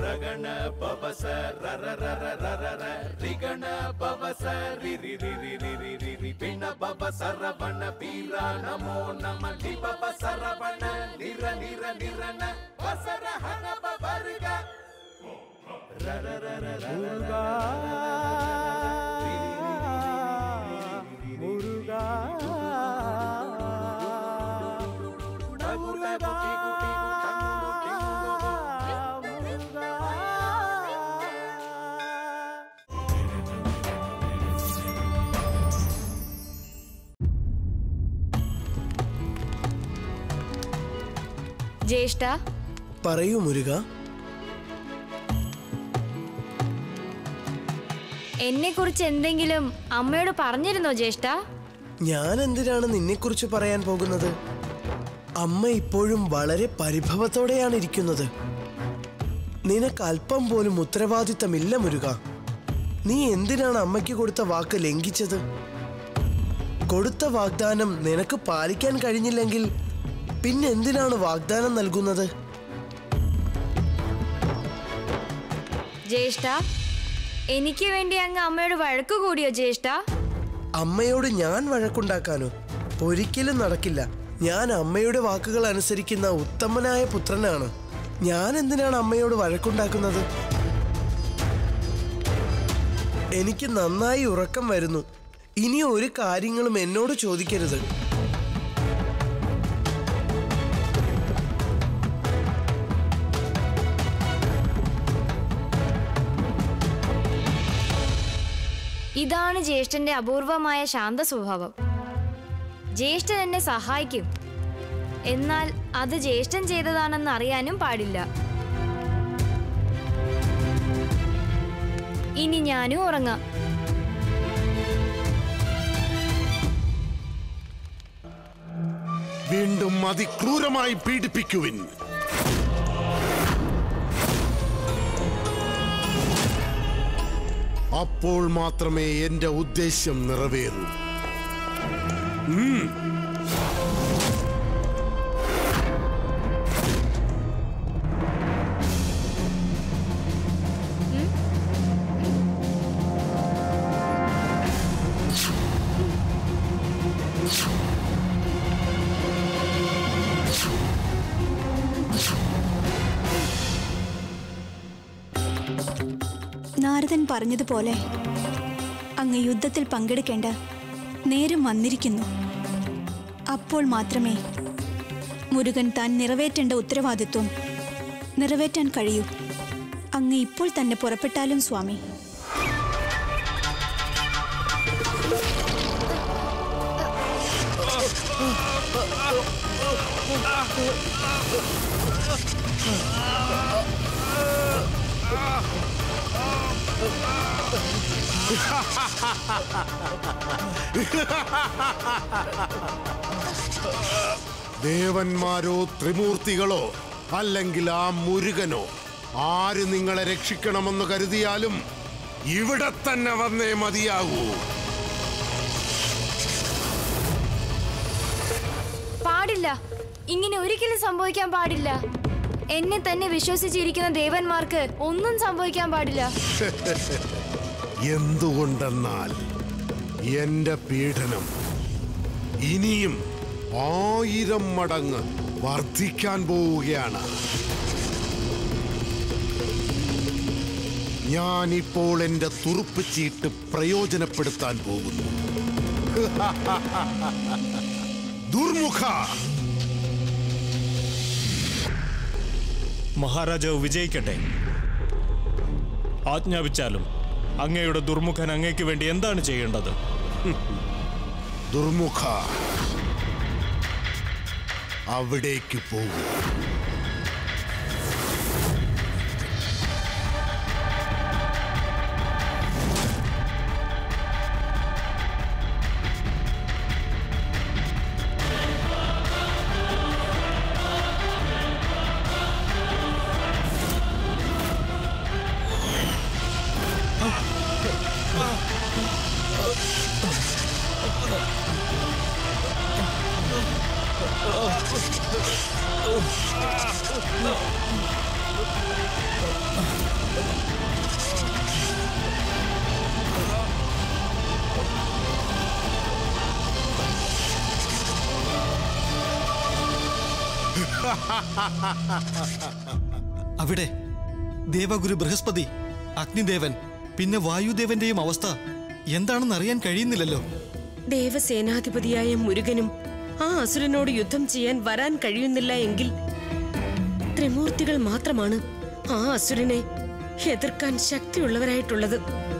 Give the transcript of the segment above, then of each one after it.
ರಗಣ ಪವಸ ರರ ರರ ರರ ರ ರಿಗಣ ಪವಸ ರಿ ರಿ ರಿ ರಿ ರಿ ರಿ ರಿ ರಿ ಪಿಣ ಪವ ಸರವಣ ವೀರ ನಮೋ ನಮ ಲಿ ಪವ ಸರವಣ ನಿರ ನಿರ ನಿರನ ವಸರ ಹನ ಪವರ್ಗ ರರ ರರ ರರ ജ്യേഷ്ഠ പറയൂ മുരുക എന്നെ കുറിച്ച് എന്തെങ്കിലും അമ്മയോട് പറഞ്ഞിരുന്നോ ജ്യേഷ്ഠ ഞാൻ എന്തിനാണ് നിന്നെക്കുറിച്ച് പറയാൻ പോകുന്നത് അമ്മ ഇപ്പോഴും വളരെ പരിഭവത്തോടെയാണ് ഇരിക്കുന്നത് നിനക്ക് അല്പം പോലും ഉത്തരവാദിത്തമില്ല മുരുക നീ എന്തിനാണ് അമ്മയ്ക്ക് കൊടുത്ത വാക്ക് ലംഘിച്ചത് കൊടുത്ത വാഗ്ദാനം നിനക്ക് പാലിക്കാൻ കഴിഞ്ഞില്ലെങ്കിൽ പിന്നെ എന്തിനാണ് വാഗ്ദാനം നൽകുന്നത് ജ്യേഷ്ഠ എനിക്ക് വേണ്ടി അങ്ങ് അമ്മയോട് വഴക്കു കൂടിയോ ജ്യേഷ്ഠ അമ്മയോട് ഞാൻ വഴക്കുണ്ടാക്കാനോ ഒരിക്കലും നടക്കില്ല ഞാൻ അമ്മയുടെ വാക്കുകൾ അനുസരിക്കുന്ന ഉത്തമനായ പുത്രനാണ് ഞാൻ എന്തിനാണ് അമ്മയോട് വഴക്കുണ്ടാക്കുന്നത് എനിക്ക് നന്നായി ഉറക്കം വരുന്നു ഇനി ഒരു കാര്യങ്ങളും എന്നോട് ചോദിക്കരുത് ഇതാണ് ജ്യേഷ്ഠന്റെ അപൂർവമായ ശാന്ത സ്വഭാവം ജ്യേഷ്ഠൻ എന്നെ സഹായിക്കും എന്നാൽ അത് ജ്യേഷ്ഠൻ ചെയ്തതാണെന്ന് അറിയാനും പാടില്ല ഇനി ഞാനും ഉറങ്ങാം വീണ്ടും അതിക്രൂരമായി പീഡിപ്പിക്കുവിൻ അപ്പോൾ മാത്രമേ എന്റെ ഉദ്ദേശ്യം നിറവേറൂ ഉം. നാരദൻ പറഞ്ഞതുപോലെ അങ്ങ് യുദ്ധത്തിൽ പങ്കെടുക്കേണ്ട നേരം വന്നിരിക്കുന്നു അപ്പോൾ മാത്രമേ മുരുകൻ താൻ നിറവേറ്റേണ്ട ഉത്തരവാദിത്വം നിറവേറ്റാൻ കഴിയൂ അങ്ങ് ഇപ്പോൾ തന്നെ പുറപ്പെട്ടാലും സ്വാമി ദേവന്മാരോ ത്രിമൂർത്തികളോ അല്ലെങ്കിൽ ആ മുരുകനോ ആര് നിങ്ങളെ രക്ഷിക്കണമെന്ന് കരുതിയാലും ഇവിടെ തന്നെ വന്നേ മതിയാകൂ പാടില്ല ഇങ്ങനെ ഒരിക്കലും സംഭവിക്കാൻ പാടില്ല എന്നെ തന്നെ വിശ്വസിച്ചിരിക്കുന്ന ദേവന്മാർക്ക് ഒന്നും സംഭവിക്കാൻ പാടില്ല എന്തുകൊണ്ടെന്നാൽ എന്റെ പീഡനം ഇനിയും ആയിരം മടങ്ങ് വർദ്ധിക്കാൻ പോവുകയാണ് ഞാനിപ്പോൾ എന്റെ തുറുപ്പ് ചീട്ട് പ്രയോജനപ്പെടുത്താൻ പോകുന്നു ദുർമുഖ മഹാരാജാവ് വിജയിക്കട്ടെ ആജ്ഞാപിച്ചാലും അങ്ങയുടെ ദുർമുഖൻ അങ്ങയ്ക്ക് വേണ്ടി എന്താണ് ചെയ്യേണ്ടത് ദുർമുഖ അവിടേക്ക് പോകും Oh! അവിടെ ദേവഗുരു ബൃഹസ്പതി അഗ്നിദേവൻ പിന്നെ വായുദേവന്റെയും അവസ്ഥ എന്താണെന്ന് അറിയാൻ കഴിയുന്നില്ലല്ലോ ദേവസേനാധിപതിയായ മുരുകനും ആ അസുരനോട് യുദ്ധം ചെയ്യാൻ വരാൻ കഴിയുന്നില്ല എങ്കിൽ ത്രിമൂർത്തികൾ മാത്രമാണ് ആ അസുരനെ എതിർക്കാൻ ശക്തിയുള്ളവരായിട്ടുള്ളത്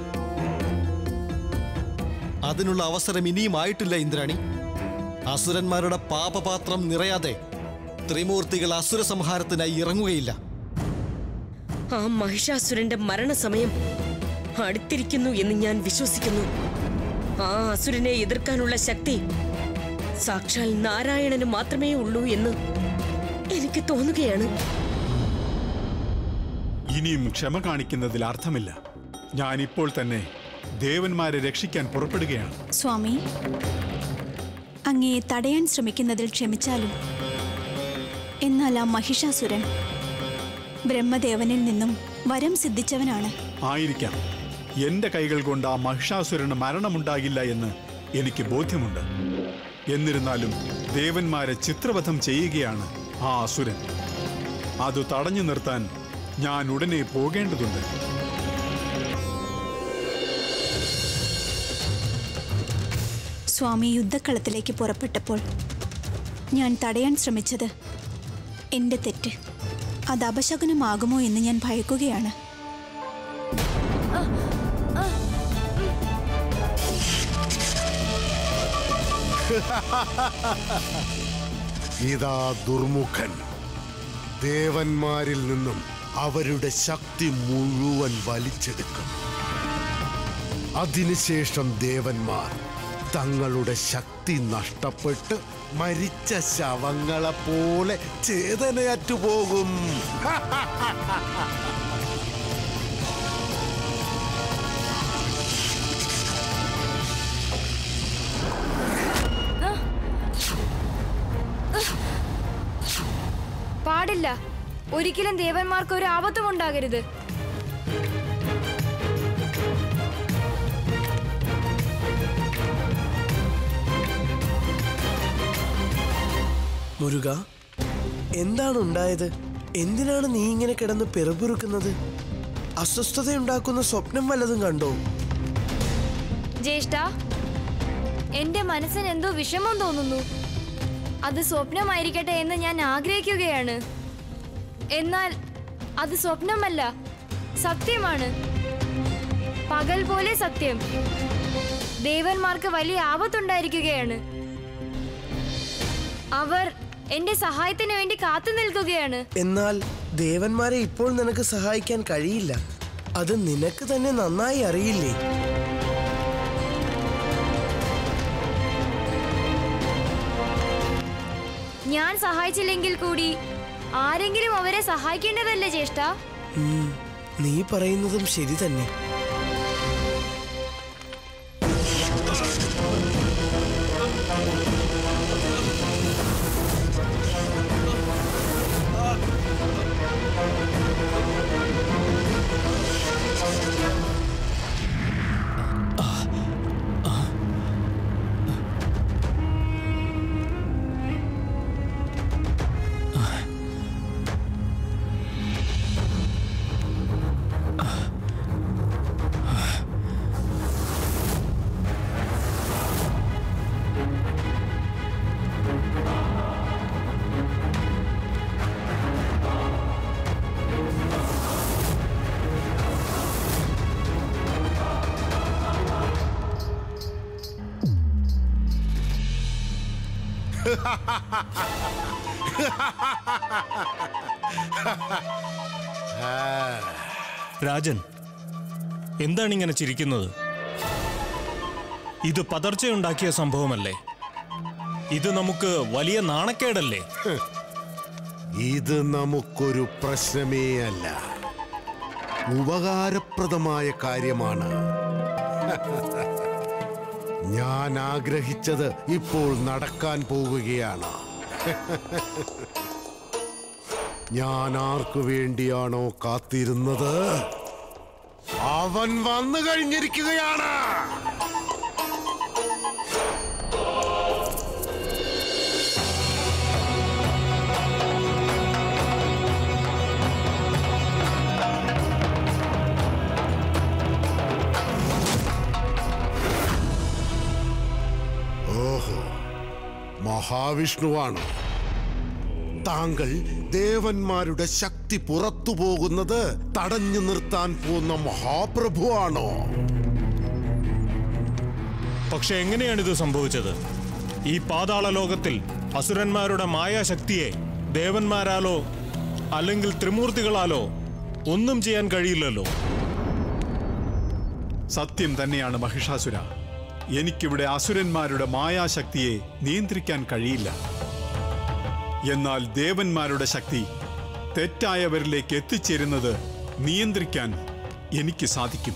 അതിനുള്ള അവസരം ഇനിയും ആയിട്ടില്ല ഇന്ദ്രാണി അസുരന്മാരുടെ പാപപാത്രം നിറയാതെ ത്രിമൂർത്തികൾ അസുര സംഹാരത്തിനായി ഇറങ്ങുകയില്ല ആ മഹിഷാസുരന്റെ മരണസമയം അടുത്തിരിക്കുന്നു എന്ന് ഞാൻ വിശ്വസിക്കുന്നു ആ അസുരനെ എതിർക്കാനുള്ള ശക്തി സാക്ഷാൽ നാരായണന് മാത്രമേ ഉള്ളൂ എന്ന് എനിക്ക് തോന്നുകയാണ് ഇനിയും ക്ഷമ കാണിക്കുന്നതിൽ അർത്ഥമില്ല ഞാൻ ഇപ്പോൾ തന്നെ ദേവന്മാരെ രക്ഷിക്കാൻ പുറപ്പെടുകയാണ് സ്വാമി അങ്ങയെ തടയാൻ ശ്രമിക്കുന്നതിൽ ക്ഷമിച്ചാലും എന്നാൽ ആ മഹിഷാസുരൻ ബ്രഹ്മദേവനിൽ നിന്നും വരം സിദ്ധിച്ചവനാണ് ആയിരിക്കാം എന്റെ കൈകൾ കൊണ്ട് ആ മഹിഷാസുരന് മരണമുണ്ടാകില്ല എന്ന് എനിക്ക് ബോധ്യമുണ്ട് എന്നിരുന്നാലും ദേവന്മാരെ ചിത്രവധം ചെയ്യുകയാണ് ആ അസുരൻ അത് തടഞ്ഞു നിർത്താൻ ഞാൻ ഉടനെ പോകേണ്ടതുണ്ട് സ്വാമി യുദ്ധക്കളത്തിലേക്ക് പുറപ്പെട്ടപ്പോൾ ഞാൻ തടയാൻ ശ്രമിച്ചത് എൻ്റെ തെറ്റ് അത് അപശകുനമാകുമോ എന്ന് ഞാൻ ഭയക്കുകയാണ് ഇതാ ദുർമുഖൻ ദേവന്മാരിൽ നിന്നും അവരുടെ ശക്തി മുഴുവൻ വലിച്ചെടുക്കും അതിനുശേഷം ദേവന്മാർ തങ്ങളുടെ ശക്തി നഷ്ടപ്പെട്ട് മരിച്ച ശവങ്ങളെ പോലെ ചേതനയറ്റുപോകും പാടില്ല ഒരിക്കലും ദേവന്മാർക്ക് ഒരു ആപത്തും ഉണ്ടാകരുത് മുരുക എന്താണ് ഉണ്ടായത് എന്തിനാണ് നീ ഇങ്ങനെ കിടന്ന് പിറപുറുക്കുന്നത് അസ്വസ്ഥതയുണ്ടാക്കുന്ന സ്വപ്നം വല്ലതും കണ്ടോ ജ്യേഷ്ഠ എന്റെ മനസ്സിന് എന്തോ വിഷമം തോന്നുന്നു അത് സ്വപ്നമായിരിക്കട്ടെ എന്ന് ഞാൻ ആഗ്രഹിക്കുകയാണ് എന്നാൽ അത് സ്വപ്നമല്ല സത്യമാണ് പകൽ പോലെ സത്യം ദേവന്മാർക്ക് വലിയ ആപത്തുണ്ടായിരിക്കുകയാണ് അവർ എന്റെ സഹായത്തിന് വേണ്ടി കാത്തു നിൽക്കുകയാണ് എന്നാൽ ദേവന്മാരെ ഇപ്പോൾ നിനക്ക് സഹായിക്കാൻ കഴിയില്ല അത് നിനക്ക് തന്നെ നന്നായി അറിയില്ലേ ഞാൻ സഹായിച്ചില്ലെങ്കിൽ കൂടി ആരെങ്കിലും അവരെ സഹായിക്കേണ്ടതല്ലേ ജ്യേഷ്ഠ ഉം, നീ പറയുന്നതും ശരി തന്നെ രാജൻ എന്താണ് ഇങ്ങനെ ചിരിക്കുന്നത് ഇത് പതർച്ചയുണ്ടാക്കിയ സംഭവമല്ലേ ഇത് നമുക്ക് വലിയ നാണക്കേടല്ലേ ഇത് നമുക്കൊരു പ്രശ്നമേ അല്ല ഉപകാരപ്രദമായ കാര്യമാണ് ഞാൻ ആഗ്രഹിച്ചത് ഇപ്പോൾ നടക്കാൻ പോവുകയാണ് ഞാൻ ആർക്കു വേണ്ടിയാണോ കാത്തിരുന്നത് അവൻ വന്നു കഴിഞ്ഞിരിക്കുകയാണ് മഹാവിഷ്ണുവാണ് താങ്കൾ ദേവന്മാരുടെ ശക്തി പുറത്തു പോകുന്നത് തടഞ്ഞു നിർത്താൻ പോകുന്ന മഹാപ്രഭുവാണോ പക്ഷെ എങ്ങനെയാണ് ഇത് സംഭവിച്ചത് ഈ പാതാള ലോകത്തിൽ അസുരന്മാരുടെ മായാശക്തിയെ ദേവന്മാരാലോ അല്ലെങ്കിൽ ത്രിമൂർത്തികളാലോ ഒന്നും ചെയ്യാൻ കഴിയില്ലല്ലോ സത്യം തന്നെയാണ് മഹിഷാസുര എനിക്കിവിടെ അസുരന്മാരുടെ മായാശക്തിയെ നിയന്ത്രിക്കാൻ കഴിയില്ല എന്നാൽ ദേവന്മാരുടെ ശക്തി തെറ്റായവരിലേക്ക് എത്തിച്ചേരുന്നത് നിയന്ത്രിക്കാൻ എനിക്ക് സാധിക്കും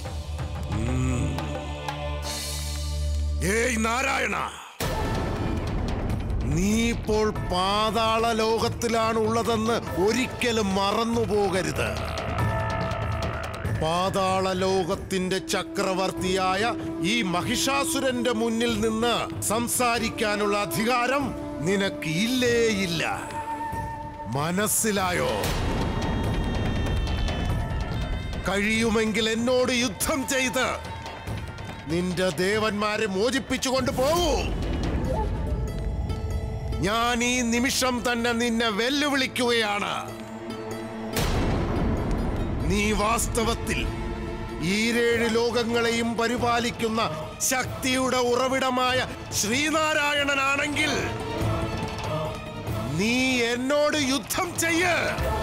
ഏയ് നാരായണ നീ ഇപ്പോൾ പാതാള ലോകത്തിലാണ് ഉള്ളതെന്ന് ഒരിക്കലും മറന്നു പോകരുത് പാതാള ലോകത്തിന്റെ ചക്രവർത്തിയായ ഈ മഹിഷാസുരന്റെ മുന്നിൽ നിന്ന് സംസാരിക്കാനുള്ള അധികാരം നിനക്ക് ഇല്ലേ ഇല്ല മനസ്സിലായോ കഴിയുമെങ്കിൽ എന്നോട് യുദ്ധം ചെയ്ത് നിന്റെ ദേവന്മാരെ മോചിപ്പിച്ചുകൊണ്ട് പോകൂ ഞാൻ ഈ നിമിഷം തന്നെ നിന്നെ വെല്ലുവിളിക്കുകയാണ് നീ വാസ്തവത്തിൽ ഈരേഴ് ലോകങ്ങളെയും പരിപാലിക്കുന്ന ശക്തിയുടെ ഉറവിടമായ ശ്രീനാരായണനാണെങ്കിൽ നീ എന്നോട് യുദ്ധം ചെയ്യ്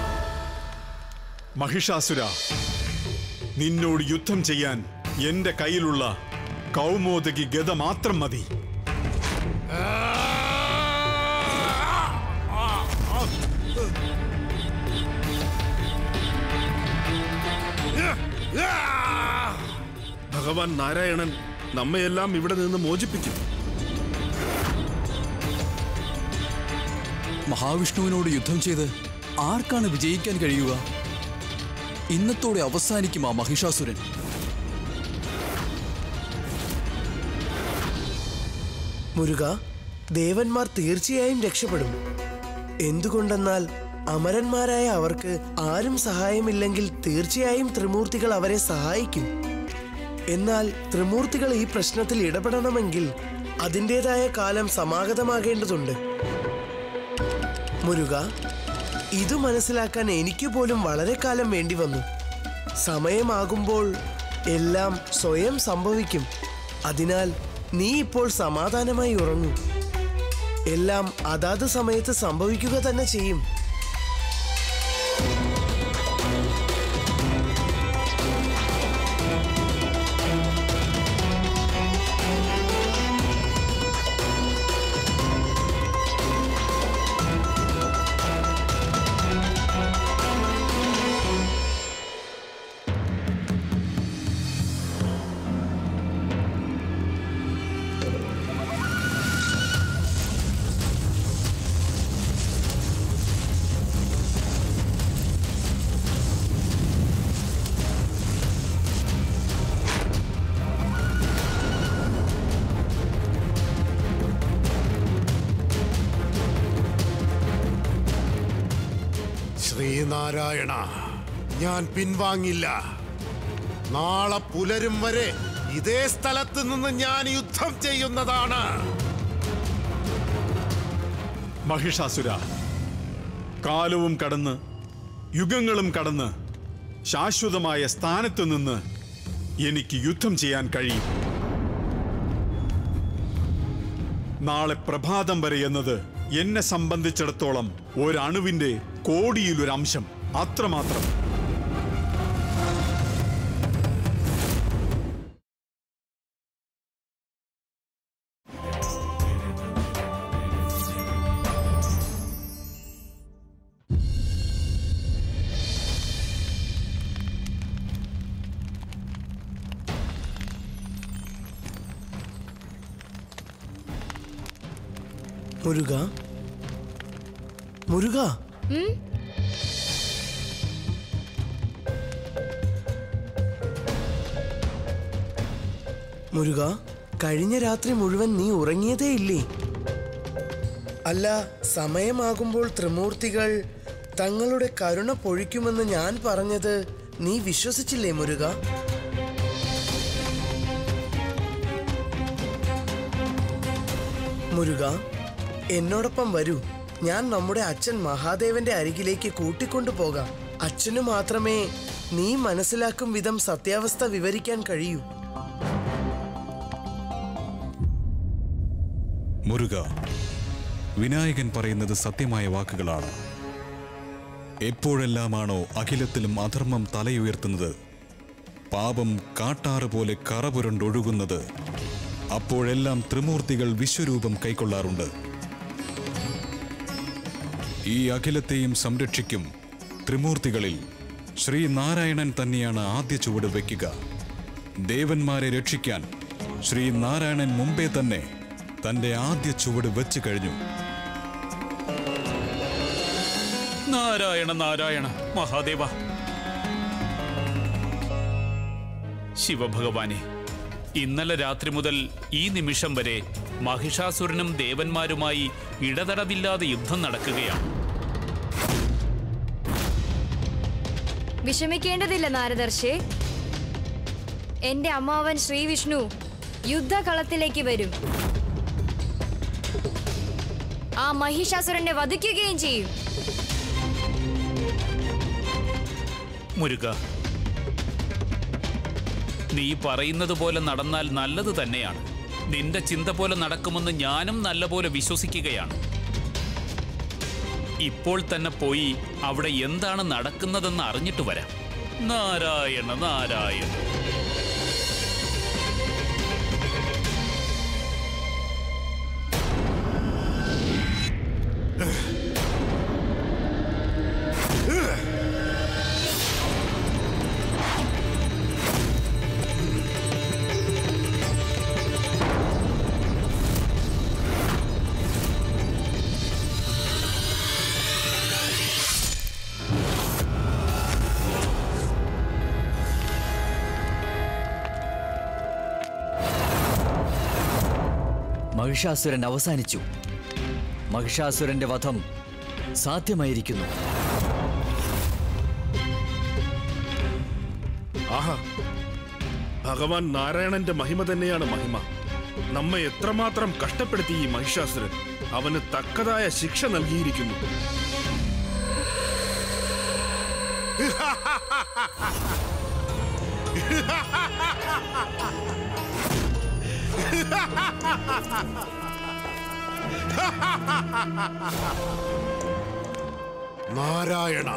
മഹിഷാസുര നിന്നോട് യുദ്ധം ചെയ്യാൻ എന്റെ കയ്യിലുള്ള കൗമോദകി ഗത മാത്രം മതി ഭഗവാൻ നാരായണൻ നമ്മയെല്ലാം ഇവിടെ നിന്ന് മോചിപ്പിക്കും മഹാവിഷ്ണുവിനോട് യുദ്ധം ചെയ്ത് ആർക്കാണ് വിജയിക്കാൻ കഴിയുക ഇന്നത്തോടെ അവസാനിക്കും ആ മഹിഷാസുരൻ മുരുക ദേവന്മാർ തീർച്ചയായും രക്ഷപ്പെടും എന്തുകൊണ്ടെന്നാൽ അമരന്മാരായ അവർക്ക് ആരും സഹായമില്ലെങ്കിൽ തീർച്ചയായും ത്രിമൂർത്തികൾ അവരെ സഹായിക്കും എന്നാൽ ത്രിമൂർത്തികൾ ഈ പ്രശ്നത്തിൽ ഇടപെടണമെങ്കിൽ അതിൻ്റെതായ കാലം സമാഗതമാകേണ്ടതുണ്ട് മുരുക ഇത് മനസ്സിലാക്കാൻ എനിക്ക് പോലും വളരെ കാലം വേണ്ടി വന്നു സമയമാകുമ്പോൾ എല്ലാം സ്വയം സംഭവിക്കും അതിനാൽ നീ ഇപ്പോൾ സമാധാനമായി ഉറങ്ങൂ എല്ലാം അതാത് സമയത്ത് സംഭവിക്കുക തന്നെ ചെയ്യും ശ്രീനാരായണ ഞാൻ പിൻവാങ്ങില്ല നാളെ പുലരും വരെ ഇതേ സ്ഥലത്ത് നിന്ന് ഞാൻ യുദ്ധം ചെയ്യുന്നതാണ് മഹിഷാസുര കാലവും കടന്ന് യുഗങ്ങളും കടന്ന് ശാശ്വതമായ സ്ഥാനത്ത് നിന്ന് എനിക്ക് യുദ്ധം ചെയ്യാൻ കഴിയും നാളെ പ്രഭാതം വരെ എന്നത് എന്നെ സംബന്ധിച്ചിടത്തോളം ഒരണുവിന്റെ കോടിയിലൊരു അംശം അത്രമാത്രം മുരുക മുരുക മുരുക കഴിഞ്ഞ രാത്രി മുഴുവൻ നീ ഉറങ്ങിയതേ ഇല്ലേ അല്ല സമയമാകുമ്പോൾ ത്രിമൂർത്തികൾ തങ്ങളുടെ കരുണ പൊഴിക്കുമെന്ന് ഞാൻ പറഞ്ഞത് നീ വിശ്വസിച്ചില്ലേ മുരുക മുരുക എന്നോടൊപ്പം വരൂ ഞാൻ നമ്മുടെ അച്ഛൻ മഹാദേവന്റെ അരികിലേക്ക് കൂട്ടിക്കൊണ്ടു പോകാം അച്ഛനു മാത്രമേ നീ മനസ്സിലാക്കും വിധം സത്യാവസ്ഥ വിവരിക്കാൻ കഴിയൂ മുരുക വിനായകൻ പറയുന്നത് സത്യമായ വാക്കുകളാണ് എപ്പോഴെല്ലാമാണോ അഖിലത്തിലും അധർമ്മം തലയുയർത്തുന്നത് പാപം കാട്ടാറ് പോലെ കറപുരണ്ടൊഴുകുന്നത് അപ്പോഴെല്ലാം ത്രിമൂർത്തികൾ വിശ്വരൂപം കൈക്കൊള്ളാറുണ്ട് ഈ അഖിലത്തെയും സംരക്ഷിക്കും ത്രിമൂർത്തികളിൽ ശ്രീനാരായണൻ തന്നെയാണ് ആദ്യ ചുവട് വയ്ക്കുക ദേവന്മാരെ രക്ഷിക്കാൻ ശ്രീനാരായണൻ മുമ്പേ തന്നെ തന്റെ ആദ്യ ചുവട് വെച്ചു കഴിഞ്ഞു നാരായണ നാരായണ മഹാദേവ ശിവഭഗവാനെ ഇന്നലെ രാത്രി മുതൽ ഈ നിമിഷം വരെ മഹിഷാസുരനും ദേവന്മാരുമായി ഇടതടവില്ലാതെ യുദ്ധം നടക്കുകയാണ് വിഷമിക്കേണ്ടതില്ല നാരദർശേ എന്റെ അമ്മാവൻ ശ്രീവിഷ്ണു യുദ്ധകളത്തിലേക്ക് വരും ആ മഹിഷാസുരനെ വധിക്കുകയും ചെയ്യും മുരുക നീ പറയുന്നത് പോലെ നടന്നാൽ നല്ലത് തന്നെയാണ് നിന്റെ ചിന്ത പോലെ നടക്കുമെന്ന് ഞാനും നല്ലപോലെ വിശ്വസിക്കുകയാണ് ഇപ്പോൾ തന്നെ പോയി അവിടെ എന്താണ് നടക്കുന്നതെന്ന് അറിഞ്ഞിട്ട് വരാം നാരായണ നാരായണ മഹിഷാസുരൻ അവസാനിച്ചു മഹിഷാസുരന്റെ വധം സാധ്യമായിരിക്കുന്നു ആഹാ ഭഗവാൻ നാരായണന്റെ മഹിമ തന്നെയാണ് മഹിമ നമ്മെ എത്രമാത്രം കഷ്ടപ്പെടുത്തി ഈ മഹിഷാസുരൻ അവന് തക്കതായ ശിക്ഷ നൽകിയിരിക്കുന്നു നാരായണ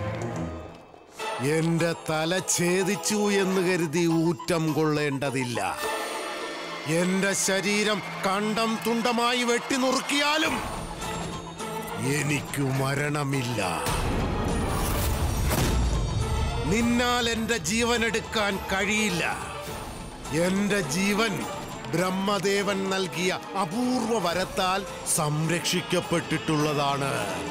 എന്റെ തല ഛേദിച്ചു എന്ന് കരുതി ഊറ്റം കൊള്ളേണ്ടതില്ല എന്റെ ശരീരം കണ്ടം തുണ്ടമായി വെട്ടിനുറുക്കിയാലും എനിക്കു മരണമില്ല നിന്നാൽ എന്റെ ജീവൻ എടുക്കാൻ കഴിയില്ല എന്റെ ജീവൻ ബ്രഹ്മദേവൻ നൽകിയ അപൂർവ വരത്താൽ സംരക്ഷിക്കപ്പെട്ടിട്ടുള്ളതാണ്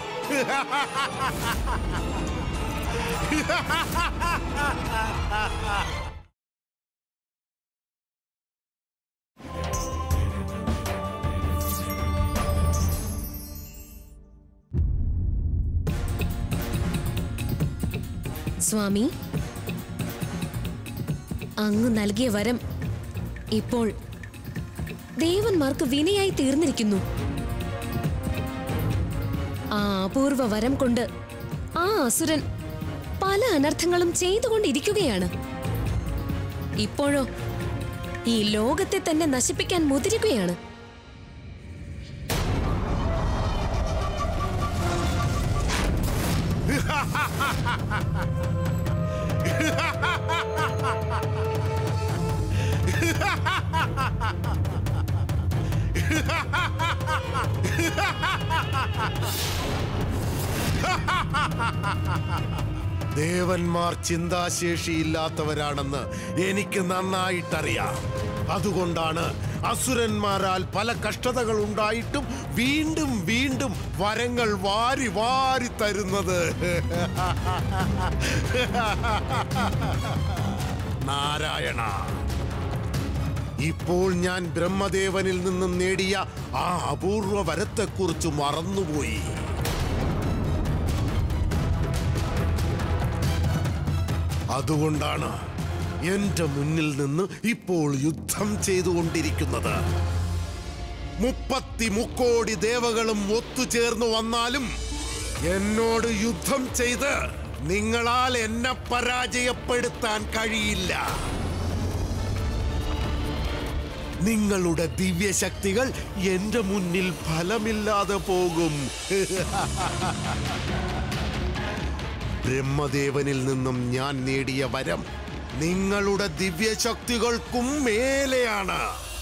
സ്വാമി അങ്ങ് നൽകിയ വരം ഇപ്പോൾ ദേവന്മാർക്ക് വിനയായി തീർന്നിരിക്കുന്നു ആ അപൂർവ വരം കൊണ്ട് ആ അസുരൻ പല അനർത്ഥങ്ങളും ചെയ്തുകൊണ്ടിരിക്കുകയാണ് ഇപ്പോഴോ ഈ ലോകത്തെ തന്നെ നശിപ്പിക്കാൻ മുതിരുകയാണ് ദേവന്മാർ ചിന്താശേഷിയില്ലാത്തവരാണെന്ന് എനിക്ക് നന്നായിട്ടറിയാം അതുകൊണ്ടാണ് അസുരന്മാരാൽ പല കഷ്ടതകൾ ഉണ്ടായിട്ടും വീണ്ടും വീണ്ടും വരങ്ങൾ വാരി വാരി തരുന്നത് നാരായണ ഇപ്പോൾ ഞാൻ ബ്രഹ്മദേവനിൽ നിന്നും നേടിയ ആ അപൂർവ വരത്തെക്കുറിച്ച് മറന്നുപോയി അതുകൊണ്ടാണ് എന്റെ മുന്നിൽ നിന്ന് ഇപ്പോൾ യുദ്ധം ചെയ്തുകൊണ്ടിരിക്കുന്നത് മുപ്പത്തി മുക്കോടി ദേവകളും ഒത്തുചേർന്നു വന്നാലും എന്നോട് യുദ്ധം ചെയ്ത് നിങ്ങളാൽ എന്നെ പരാജയപ്പെടുത്താൻ കഴിയില്ല നിങ്ങളുടെ ദിവ്യശക്തികൾ എന്റെ മുന്നിൽ ഫലമില്ലാതെ പോകും ബ്രഹ്മദേവനിൽ നിന്നും ഞാൻ നേടിയ വരം നിങ്ങളുടെ ദിവ്യശക്തികൾക്കും മേലെയാണ്